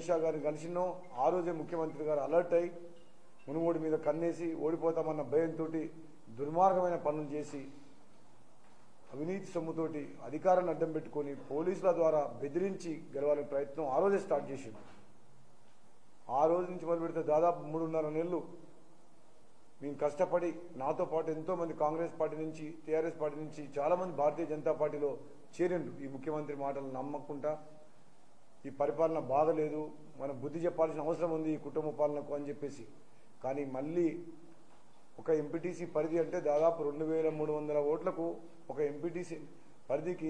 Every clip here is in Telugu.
అమిత్ షా గారిని కలిసినో ఆ రోజే ముఖ్యమంత్రి గారు అలర్ట్ అయి మునుగోడు మీద కన్నేసి ఓడిపోతామన్న భయంతో దుర్మార్గమైన పనులు చేసి అవినీతి సొమ్ముతోటి అధికారాన్ని అడ్డం పెట్టుకొని పోలీసుల ద్వారా బెదిరించి గెలవాలనే ప్రయత్నం ఆ రోజే స్టార్ట్ చేసింది ఆ రోజు నుంచి మొదలు పెడితే దాదాపు మూడున్నర నెలలు మేము కష్టపడి నాతో పాటు ఎంతో మంది కాంగ్రెస్ పార్టీ నుంచి టీఆర్ఎస్ పార్టీ నుంచి చాలా మంది భారతీయ జనతా పార్టీలో చేరిండ్రు ఈ ముఖ్యమంత్రి మాటలు నమ్మకుండా ఈ పరిపాలన బాగలేదు మనం బుద్ధి చెప్పాల్సిన అవసరం ఉంది ఈ కుటుంబ పాలనకు అని చెప్పేసి కానీ మళ్ళీ ఒక ఎంపీటీసీ పరిధి అంటే దాదాపు రెండు వేల మూడు వందల ఓట్లకు ఒక ఎంపీటీసీ పరిధికి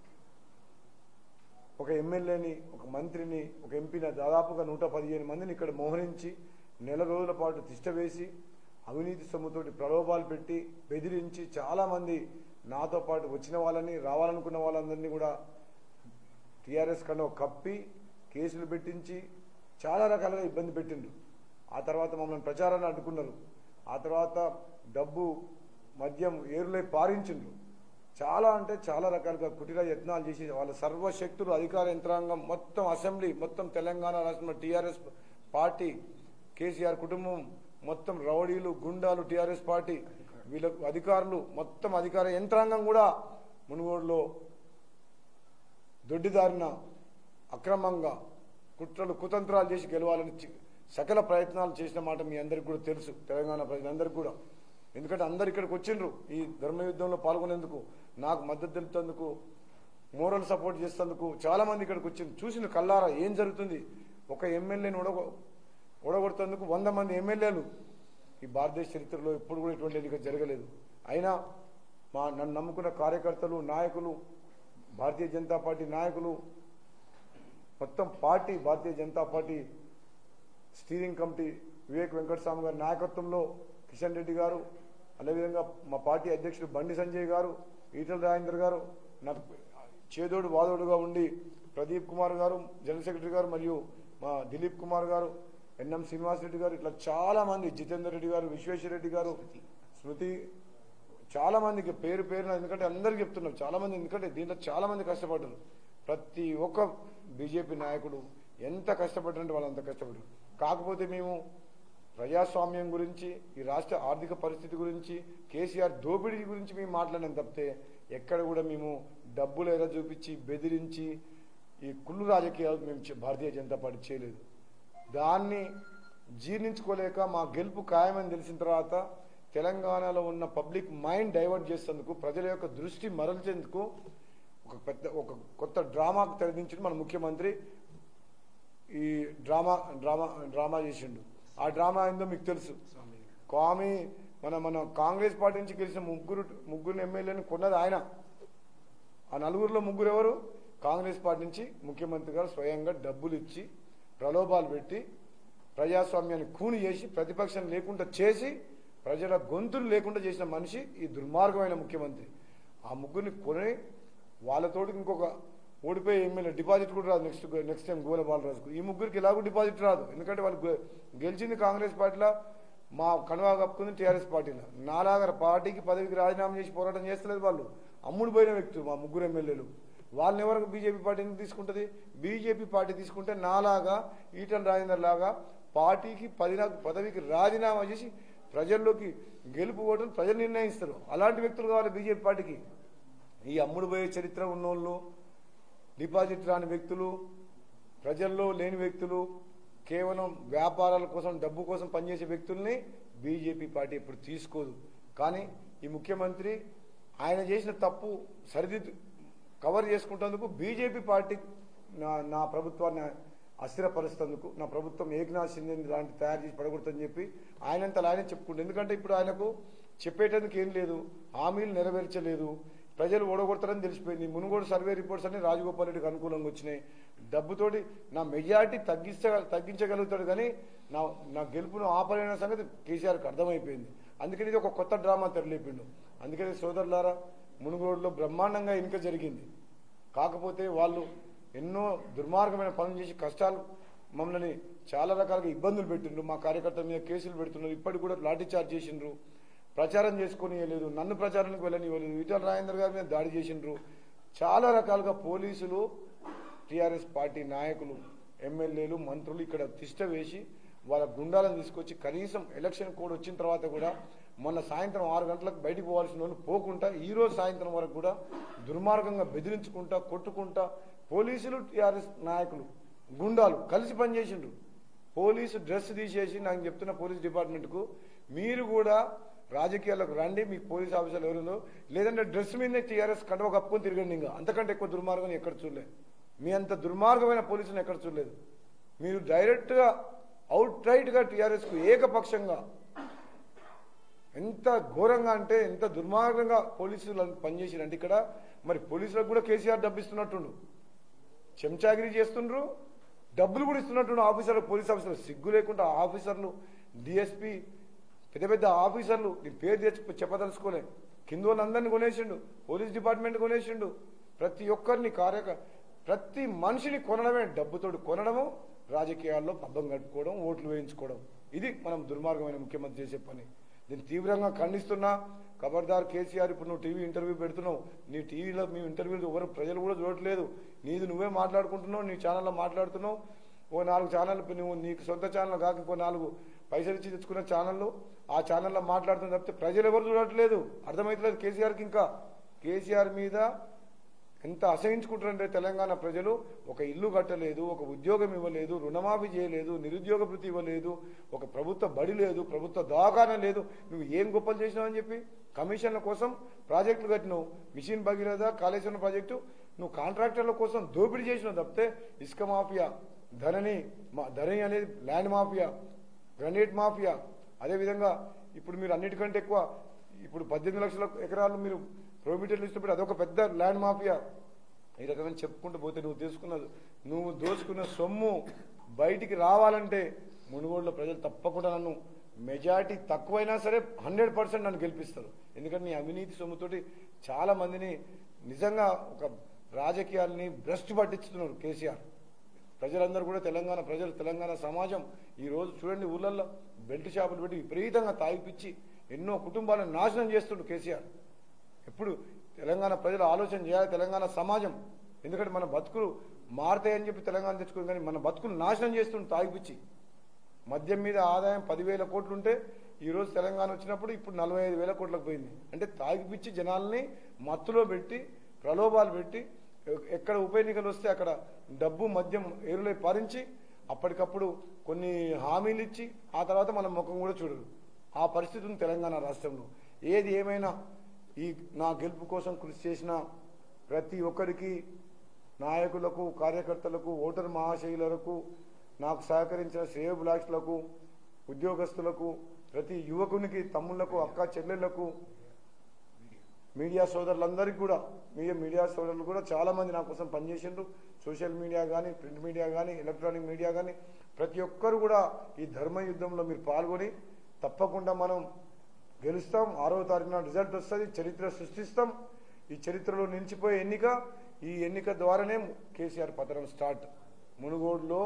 ఒక ఎమ్మెల్యేని ఒక మంత్రిని ఒక ఎంపీని దాదాపుగా నూట పదిహేను మందిని ఇక్కడ మోహరించి నెల రోజుల పాటు తిష్టవేసి అవినీతి సొమ్ముతోటి ప్రలోభాలు పెట్టి బెదిరించి చాలామంది నాతో పాటు వచ్చిన వాళ్ళని రావాలనుకున్న వాళ్ళందరినీ కూడా టీఆర్ఎస్ కన్నా కప్పి కేసులు పెట్టించి చాలా రకాలుగా ఇబ్బంది పెట్టిండ్రు ఆ తర్వాత మమ్మల్ని ప్రచారాన్ని అడ్డుకున్నారు ఆ తర్వాత డబ్బు మద్యం ఏరులై పారించిండ్రు చాలా అంటే చాలా రకాలుగా కుటిల యత్నాలు చేసి వాళ్ళ సర్వశక్తులు అధికార యంత్రాంగం మొత్తం అసెంబ్లీ మొత్తం తెలంగాణ రాష్ట్రంలో టీఆర్ఎస్ పార్టీ కేసీఆర్ కుటుంబం మొత్తం రౌడీలు గుండాలు టీఆర్ఎస్ పార్టీ వీళ్ళ అధికారులు మొత్తం అధికార యంత్రాంగం కూడా మునుగోడులో దొడ్డిదారిన అక్రమంగా కుట్రలు కుతంత్రాలు చేసి గెలవాలని చి- సకల ప్రయత్నాలు చేసిన మాట మీ అందరికి కూడా తెలుసు తెలంగాణ ప్రజలందరికీ కూడా ఎందుకంటే అందరు ఇక్కడికి వచ్చిండ్రు ఈ ధర్మ యుద్ధంలో పాల్గొనేందుకు నాకు మద్దతు తెలుపుతందుకు మోరల్ సపోర్ట్ చేసేందుకు చాలా మంది ఇక్కడికి వచ్చింది చూసిన కల్లారా ఏం జరుగుతుంది ఒక ఎమ్మెల్యేని ఉడగ ఉడగొడుతందుకు వంద మంది ఎమ్మెల్యేలు ఈ భారతదేశ చరిత్రలో ఎప్పుడు కూడా ఇటువంటి ఎన్నిక జరగలేదు అయినా మా నన్ను నమ్ముకున్న కార్యకర్తలు నాయకులు భారతీయ జనతా పార్టీ నాయకులు మొత్తం party Bharatiya Janata party steering committee Vivek Venkataswamy గారి నాయకత్వంలో కిషన్ రెడ్డి గారు అదేవిధంగా మా పార్టీ అధ్యక్షుడు బండి సంజయ్ గారు ఈటల రాజేందర్ గారు నాకు చేదోడు వాదోడుగా ఉండి ప్రదీప్ కుమార్ గారు జనరల్ సెక్రటరీ గారు మరియు మా దిలీప్ కుమార్ గారు ఎన్ఎం శ్రీనివాసరెడ్డి గారు ఇట్లా చాలా మంది జితేందర్ రెడ్డి గారు విశ్వేశ్వర రెడ్డి గారు స్మృతి చాలా మందికి పేరు పేరున ఎందుకంటే అందరికి చెప్తున్నారు చాలా మంది ఎందుకంటే దీంట్లో చాలా మంది కష్టపడ్డారు ప్రతి ఒక్క బీజేపీ నాయకుడు ఎంత కష్టపడ్డారంటే వాళ్ళు అంత కష్టపడ్డారు కాకపోతే మేము ప్రజాస్వామ్యం గురించి ఈ రాష్ట్ర ఆర్థిక పరిస్థితి గురించి కేసీఆర్ దోపిడీ గురించి మేము మాట్లాడడం తప్పితే ఎక్కడ కూడా మేము డబ్బులు ఎలా చూపించి బెదిరించి ఈ కుళ్ళు రాజకీయాలు మేము చే- భారతీయ జనతా పార్టీ చేయలేదు దాన్ని జీర్ణించుకోలేక మా గెలుపు ఖాయమని తెలిసిన తర్వాత తెలంగాణలో ఉన్న పబ్లిక్ మైండ్ డైవర్ట్ చేసేందుకు ప్రజల యొక్క దృష్టి మరల్చేందుకు ఒక పెద్ద ఒక కొత్త డ్రామాకు తెరదించిన మన ముఖ్యమంత్రి ఈ డ్రామా డ్రామా డ్రామా చేసిండు ఆ డ్రామా ఏందో మీకు తెలుసు స్వామి మన మన కాంగ్రెస్ పార్టీ నుంచి గెలిచిన ముగ్గురు ముగ్గురు ఎమ్మెల్యేని కొన్నది ఆయన ఆ నలుగురిలో ముగ్గురు ఎవరు కాంగ్రెస్ పార్టీ నుంచి ముఖ్యమంత్రి గారు స్వయంగా డబ్బులు ఇచ్చి ప్రలోభాలు పెట్టి ప్రజాస్వామ్యాన్ని కూని చేసి ప్రతిపక్షం లేకుండా చేసి ప్రజల గొంతులు లేకుండా చేసిన మనిషి ఈ దుర్మార్గమైన ముఖ్యమంత్రి ఆ ముగ్గురిని కొని వాళ్ళతోటి ఇంకొక ఓడిపోయే ఎమ్మెల్యే డిపాజిట్ కూడా రాదు నెక్స్ట్ నెక్స్ట్ టైం గోల బాలరాజుకు ఈ ముగ్గురికి ఎలాగో డిపాజిట్ రాదు ఎందుకంటే వాళ్ళు గె- గెలిచింది కాంగ్రెస్ పార్టీలో మా కనువా కప్పుకుంది టీఆర్ఎస్ పార్టీలో నాలాగర పార్టీకి పదవికి రాజీనామా చేసి పోరాటం చేస్తలేదు వాళ్ళు అమ్ముడు పోయిన వ్యక్తులు మా ముగ్గురు ఎమ్మెల్యేలు వాళ్ళని ఎవరికి బీజేపీ పార్టీ ఎందుకు తీసుకుంటుంది బీజేపీ పార్టీ తీసుకుంటే నాలాగా ఈటల రాజేందర్ లాగా పార్టీకి పది పదవికి రాజీనామా చేసి ప్రజల్లోకి గెలుపు ఓటని ప్రజలు నిర్ణయిస్తారు అలాంటి వ్యక్తులు కావాలి బీజేపీ పార్టీకి ఈ అమ్ముడు పోయే చరిత్ర ఉన్నోళ్ళు డిపాజిట్ రాని వ్యక్తులు ప్రజల్లో లేని వ్యక్తులు కేవలం వ్యాపారాల కోసం డబ్బు కోసం పనిచేసే వ్యక్తుల్ని బీజేపీ పార్టీ ఇప్పుడు తీసుకోదు కానీ ఈ ముఖ్యమంత్రి ఆయన చేసిన తప్పు సరిదిద్దు కవర్ చేసుకుంటేందుకు బీజేపీ పార్టీ నా నా ప్రభుత్వాన్ని అస్థిరపరుస్తేందుకు నా ప్రభుత్వం ఏకనాథ్ షిందే లాంటి తయారు చేసి పడగొడుతుందని చెప్పి ఆయనంతలా ఆయనే చెప్పుకుంటు ఎందుకంటే ఇప్పుడు ఆయనకు చెప్పేటందుకు ఏం లేదు హామీలు నెరవేర్చలేదు ప్రజలు ఓడగొడతారని తెలిసిపోయింది మునుగోడు సర్వే రిపోర్ట్స్ అన్ని రాజగోపాల్ రెడ్డికి అనుకూలంగా వచ్చినాయి డబ్బుతోటి నా మెజార్టీ తగ్గించ తగ్గించగలుగుతాడు కానీ నా నా గెలుపును ఆపలేన సంగతి కేసీఆర్కి అర్థమైపోయింది అందుకని ఇది ఒక కొత్త డ్రామా తెరలేపిండు అందుకని సోదరులారా మునుగోడులో బ్రహ్మాండంగా ఎన్నిక జరిగింది కాకపోతే వాళ్ళు ఎన్నో దుర్మార్గమైన పనులు చేసి కష్టాలు మమ్మల్ని చాలా రకాలుగా ఇబ్బందులు పెట్టిండ్రు మా కార్యకర్తల మీద కేసులు పెడుతున్నారు ఇప్పటికి కూడా లాఠీ చార్జ్ చేసిండ్రు ప్రచారం చేసుకుని లేదు నన్ను ప్రచారానికి వెళ్ళనివ్వలేదు ఈటల రాజేందర్ గారి మీద దాడి చేసిండ్రు చాలా రకాలుగా పోలీసులు టీఆర్ఎస్ పార్టీ నాయకులు ఎమ్మెల్యేలు మంత్రులు ఇక్కడ తిష్ట వేసి వాళ్ళ గుండాలను తీసుకొచ్చి కనీసం ఎలక్షన్ కోడ్ వచ్చిన తర్వాత కూడా మొన్న సాయంత్రం ఆరు గంటలకు బయటికి పోవాల్సిన వాళ్ళు పోకుండా ఈ రోజు సాయంత్రం వరకు కూడా దుర్మార్గంగా బెదిరించుకుంటా కొట్టుకుంటా పోలీసులు టీఆర్ఎస్ నాయకులు గుండాలు కలిసి పనిచేసిండ్రు పోలీసు డ్రెస్ తీసేసి నాకు చెప్తున్న పోలీస్ డిపార్ట్మెంట్కు మీరు కూడా రాజకీయాలకు రండి మీ పోలీస్ ఆఫీసర్లు ఎవరుందో లేదంటే డ్రెస్ మీదనే టీఆర్ఎస్ కడవ కప్పుకొని తిరగండి ఇంకా అంతకంటే ఎక్కువ దుర్మార్గం ఎక్కడ చూడలేదు మీ అంత దుర్మార్గమైన పోలీసులను ఎక్కడ చూడలేదు మీరు డైరెక్ట్గా అవుట్ రైట్గా టీఆర్ఎస్కు ఏకపక్షంగా ఎంత ఘోరంగా అంటే ఎంత దుర్మార్గంగా పోలీసులు పనిచేసిరంటే ఇక్కడ మరి పోలీసులకు కూడా కేసీఆర్ డబ్బిస్తున్నట్టుండు చెంచాగిరి చేస్తుండ్రు డబ్బులు కూడా ఇస్తున్నట్టు ఆఫీసర్లు పోలీస్ ఆఫీసర్లు సిగ్గు లేకుండా ఆఫీసర్లు డిఎస్పీ పెద్ద పెద్ద ఆఫీసర్లు నీ పేరు తెచ్చి చెప్పదలుచుకోలే కింద వాళ్ళందరినీ కొనేసిండు పోలీస్ డిపార్ట్మెంట్ కొనేసిండు ప్రతి ఒక్కరిని కార్యక ప్రతి మనిషిని కొనడమే డబ్బుతోటి కొనడము రాజకీయాల్లో పబ్బం కట్టుకోవడం ఓట్లు వేయించుకోవడం ఇది మనం దుర్మార్గమైన ముఖ్యమంత్రి చేసే పని దీన్ని తీవ్రంగా ఖండిస్తున్నా ఖబర్దార్ కేసీఆర్ ఇప్పుడు నువ్వు టీవీ ఇంటర్వ్యూ పెడుతున్నావు నీ టీవీలో మీ ఇంటర్వ్యూలు ఎవరు ప్రజలు కూడా చూడట్లేదు నీది నువ్వే మాట్లాడుకుంటున్నావు నీ ఛానల్లో మాట్లాడుతున్నావు ఓ నాలుగు ఛానల్ నువ్వు నీకు సొంత ఛానల్ కాక ఇంకో నాలుగు పైసలు ఇచ్చి తెచ్చుకున్న ఛానళ్ళు ఆ ఛానల్లో మాట్లాడుతున్న తప్పితే ప్రజలు ఎవరు చూడట్లేదు అర్థమవుతలేదు కేసీఆర్కి ఇంకా కేసీఆర్ మీద ఎంత అసహించుకుంటారంటే తెలంగాణ ప్రజలు ఒక ఇల్లు కట్టలేదు ఒక ఉద్యోగం ఇవ్వలేదు రుణమాఫీ చేయలేదు నిరుద్యోగ భృతి ఇవ్వలేదు ఒక ప్రభుత్వ బడి లేదు ప్రభుత్వ దవాఖాన లేదు నువ్వు ఏం గొప్పలు చేసినావు అని చెప్పి కమిషన్ల కోసం ప్రాజెక్టులు కట్టినావు మిషన్ భగీరథ కాళేశ్వరం ప్రాజెక్టు నువ్వు కాంట్రాక్టర్ల కోసం దోపిడీ చేసినావు తప్పితే ఇసుక మాఫియా ధరణి మా- ధరణి అనేది ల్యాండ్ మాఫియా గ్రనేట్ మాఫియా అదేవిధంగా ఇప్పుడు మీరు అన్నిటికంటే ఎక్కువ ఇప్పుడు పద్దెనిమిది లక్షల ఎకరాలు మీరు ప్రోమిటర్లు ఇష్టపడి అదొక పెద్ద ల్యాండ్ మాఫియా ఈ రకమైన చెప్పుకుంటూ పోతే నువ్వు తీసుకున్న నువ్వు దోచుకున్న సొమ్ము బయటికి రావాలంటే మునుగోడులో ప్రజలు తప్పకుండా నన్ను మెజారిటీ తక్కువైనా సరే హండ్రెడ్ పర్సెంట్ నన్ను గెలిపిస్తారు ఎందుకంటే నీ అవినీతి సొమ్ముతోటి చాలా మందిని నిజంగా ఒక రాజకీయాల్ని భ్రష్టు పట్టించుతున్నారు కేసీఆర్ ప్రజలందరూ కూడా తెలంగాణ ప్రజలు తెలంగాణ సమాజం ఈ రోజు చూడండి ఊళ్ళల్లో బెల్ట్ షాపులు పెట్టి విపరీతంగా తాగిపిచ్చి ఎన్నో కుటుంబాలను నాశనం చేస్తుండు కేసీఆర్ ఎప్పుడు తెలంగాణ ప్రజలు ఆలోచన చేయాలి తెలంగాణ సమాజం ఎందుకంటే మన బతుకులు మారుతాయని చెప్పి తెలంగాణ తెచ్చుకోదు కానీ మన బతుకులు నాశనం చేస్తుండు తాగిపిచ్చి మద్యం మీద ఆదాయం పదివేల కోట్లు ఉంటే ఈ రోజు తెలంగాణ వచ్చినప్పుడు ఇప్పుడు నలభై ఐదు వేల కోట్లకు పోయింది అంటే తాగిపిచ్చి జనాల్ని మత్తులో పెట్టి ప్రలోభాలు పెట్టి ఎ- ఎక్కడ ఉప ఎన్నికలు వస్తే అక్కడ డబ్బు మద్యం ఏరులై పారించి అప్పటికప్పుడు కొన్ని హామీలు ఇచ్చి ఆ తర్వాత మన ముఖం కూడా చూడరు ఆ పరిస్థితి ఉంది తెలంగాణ రాష్ట్రంలో ఏది ఏమైనా ఈ నా గెలుపు కోసం కృషి చేసిన ప్రతి ఒక్కరికి నాయకులకు కార్యకర్తలకు ఓటర్ మహాశైలులకు నాకు సహకరించిన శ్రేయోభిలాషులకు ఉద్యోగస్తులకు ప్రతి యువకునికి తమ్ముళ్లకు అక్క చెల్లెళ్లకు మీడియా సోదరులందరికీ కూడా మీడియా మీడియా సోదరులు కూడా చాలా మంది నా కోసం పనిచేసిండ్రు సోషల్ మీడియా కానీ ప్రింట్ మీడియా కానీ ఎలక్ట్రానిక్ మీడియా కానీ ప్రతి ఒక్కరు కూడా ఈ ధర్మ యుద్ధంలో మీరు పాల్గొని తప్పకుండా మనం గెలుస్తాం ఆరో తారీఖున రిజల్ట్ వస్తుంది చరిత్ర సృష్టిస్తాం ఈ చరిత్రలో నిలిచిపోయే ఎన్నిక ఈ ఎన్నిక ద్వారానే కేసీఆర్ పతనం స్టార్ట్ మునుగోడులో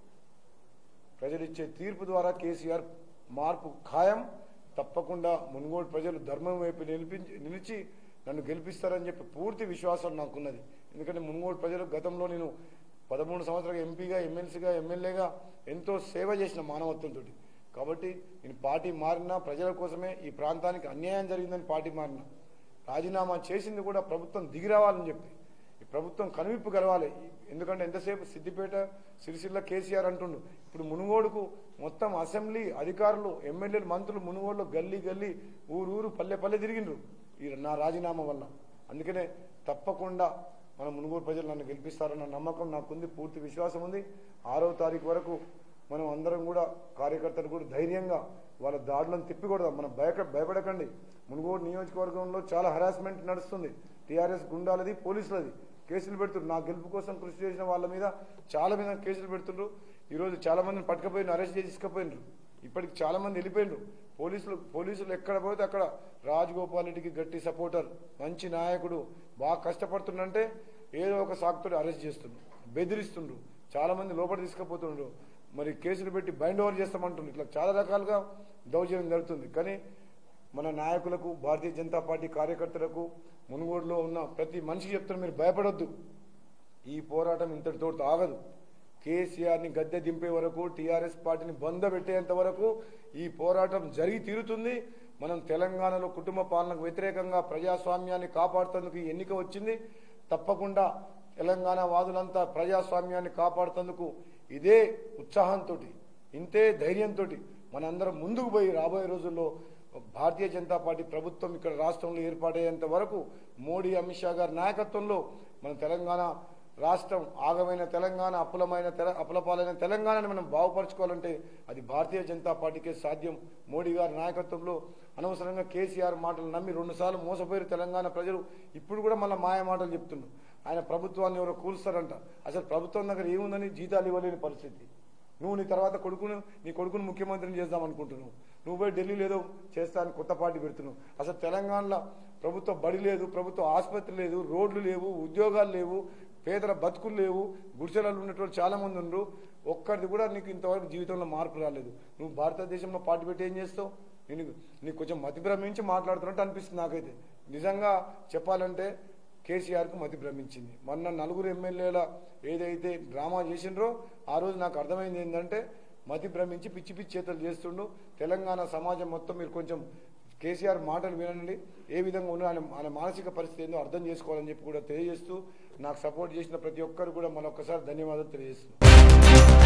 ప్రజలిచ్చే తీర్పు ద్వారా కేసీఆర్ మార్పు ఖాయం తప్పకుండా మునుగోడు ప్రజలు ధర్మం వైపు నిలిపించి నిలిచి నన్ను గెలిపిస్తారని చెప్పి పూర్తి విశ్వాసం నాకున్నది ఎందుకంటే మునుగోడు ప్రజలు గతంలో నేను పదమూడు సంవత్సరాలు ఎంపీగా ఎమ్మెల్సీగా ఎమ్మెల్యేగా ఎంతో సేవ చేసిన మానవత్వంతో కాబట్టి నేను పార్టీ మారినా ప్రజల కోసమే ఈ ప్రాంతానికి అన్యాయం జరిగిందని పార్టీ మారినా రాజీనామా చేసింది కూడా ప్రభుత్వం దిగి రావాలని చెప్పి ఈ ప్రభుత్వం కనువిప్పు గలవాలి ఎందుకంటే ఎంతసేపు సిద్దిపేట సిరిసిల్ల కేసీఆర్ అంటుండు ఇప్పుడు మునుగోడుకు మొత్తం అసెంబ్లీ అధికారులు ఎమ్మెల్యేలు మంత్రులు మునుగోడులో గల్లీ గల్లీ ఊరు ఊరు పల్లె పల్లె తిరిగిండ్రు ఈ నా రాజీనామా వల్ల అందుకనే తప్పకుండా మన మునుగోడు ప్రజలు నన్ను గెలిపిస్తారన్న నమ్మకం నాకుంది పూర్తి విశ్వాసం ఉంది ఆరో తారీఖు వరకు మనం అందరం కూడా కార్యకర్తలు కూడా ధైర్యంగా వాళ్ళ దాడులను తిప్పికొడదాం మనం భయక భయపడకండి మునుగోడు నియోజకవర్గంలో చాలా హరాస్మెంట్ నడుస్తుంది టీఆర్ఎస్ గుండాలది పోలీసులది కేసులు పెడుతున్నారు నా గెలుపు కోసం కృషి చేసిన వాళ్ళ మీద చాలా మీద కేసులు పెడుతుండ్రు ఈరోజు చాలా మందిని పట్టుకపోయిన అరెస్ట్ చేసి తీసుకుపోయినరు ఇప్పటికి చాలా మంది వెళ్ళిపోయినరు పోలీసులు పోలీసులు ఎక్కడ పోతే అక్కడ రాజగోపాల్ రెడ్డికి గట్టి సపోర్టర్ మంచి నాయకుడు బాగా కష్టపడుతుండంటే ఏదో ఒక సాకుతో అరెస్ట్ చేస్తుండ్రు బెదిరిస్తుండ్రు చాలా మంది లోపల తీసుకుపోతుండ్రు మరి కేసులు పెట్టి బైండ్ ఓవర్ చేస్తామంటుండ్రు ఇట్లా చాలా రకాలుగా దౌర్జన్యం జరుగుతుంది కానీ మన నాయకులకు భారతీయ జనతా పార్టీ కార్యకర్తలకు మునుగోడులో ఉన్న ప్రతి మనిషికి చెప్తున్నా మీరు భయపడొద్దు ఈ పోరాటం ఇంతటితో ఆగదు కేసీఆర్ని గద్దె దింపే వరకు టీఆర్ఎస్ పార్టీని బంద పెట్టేంత వరకు ఈ పోరాటం జరిగి తీరుతుంది మనం తెలంగాణలో కుటుంబ పాలనకు వ్యతిరేకంగా ప్రజాస్వామ్యాన్ని కాపాడుతందుకు ఈ ఎన్నిక వచ్చింది తప్పకుండా తెలంగాణ వాదులంతా ప్రజాస్వామ్యాన్ని కాపాడుతందుకు ఇదే ఉత్సాహంతో ఇంతే ధైర్యంతో మనందరం ముందుకు పోయి రాబోయే రోజుల్లో భారతీయ జనతా పార్టీ ప్రభుత్వం ఇక్కడ రాష్ట్రంలో ఏర్పాటయ్యేంత వరకు మోడీ అమిత్ షా గారి నాయకత్వంలో మన తెలంగాణ రాష్ట్రం ఆగమైన తెలంగాణ అప్పులమైన తెల అప్పులపాలైన తెలంగాణని మనం బాగుపరచుకోవాలంటే అది భారతీయ జనతా పార్టీకే సాధ్యం మోడీ గారి నాయకత్వంలో అనవసరంగా కేసీఆర్ మాటలు నమ్మి రెండుసార్లు మోసపోయారు తెలంగాణ ప్రజలు ఇప్పుడు కూడా మళ్ళీ మాయ మాటలు చెప్తున్నారు ఆయన ప్రభుత్వాన్ని ఎవరో కూల్స్తారంట అసలు ప్రభుత్వం దగ్గర ఏముందని జీతాలు ఇవ్వలేని పరిస్థితి నువ్వు నీ తర్వాత కొడుకును నీ కొడుకును ముఖ్యమంత్రిని చేద్దాం అనుకుంటున్నావు నువ్వు పోయి ఢిల్లీ ఏదో చేస్తాను కొత్త పార్టీ పెడుతున్నావు అసలు తెలంగాణలో ప్రభుత్వ బడి లేదు ప్రభుత్వ ఆసుపత్రి లేదు రోడ్లు లేవు ఉద్యోగాలు లేవు పేదల బతుకులు లేవు గుడిసెలలో ఉన్నటువంటి చాలా మంది ఉన్నారు ఒక్కరిది కూడా నీకు ఇంతవరకు జీవితంలో మార్పు రాలేదు నువ్వు భారతదేశంలో పార్టీ పెట్టి ఏం చేస్తావు నేను నీకు కొంచెం మతి భ్రమించి మాట్లాడుతున్నట్టు అనిపిస్తుంది నాకైతే నిజంగా చెప్పాలంటే కేసీఆర్కు మతి భ్రమించింది మొన్న నలుగురు ఎమ్మెల్యేల ఏదైతే డ్రామా చేసిండ్రో ఆ రోజు నాకు అర్థమైంది ఏంటంటే మతి భ్రమించి పిచ్చి పిచ్చి చేతలు చేస్తుండు తెలంగాణ సమాజం మొత్తం మీరు కొంచెం కేసీఆర్ మాటలు వినండి ఏ విధంగా ఉన్న ఆయన ఆయన మానసిక పరిస్థితి ఏందో అర్థం చేసుకోవాలని చెప్పి కూడా తెలియజేస్తూ నాకు సపోర్ట్ చేసిన ప్రతి ఒక్కరు కూడా మరొకసారి ధన్యవాదాలు తెలియజేస్తున్నాను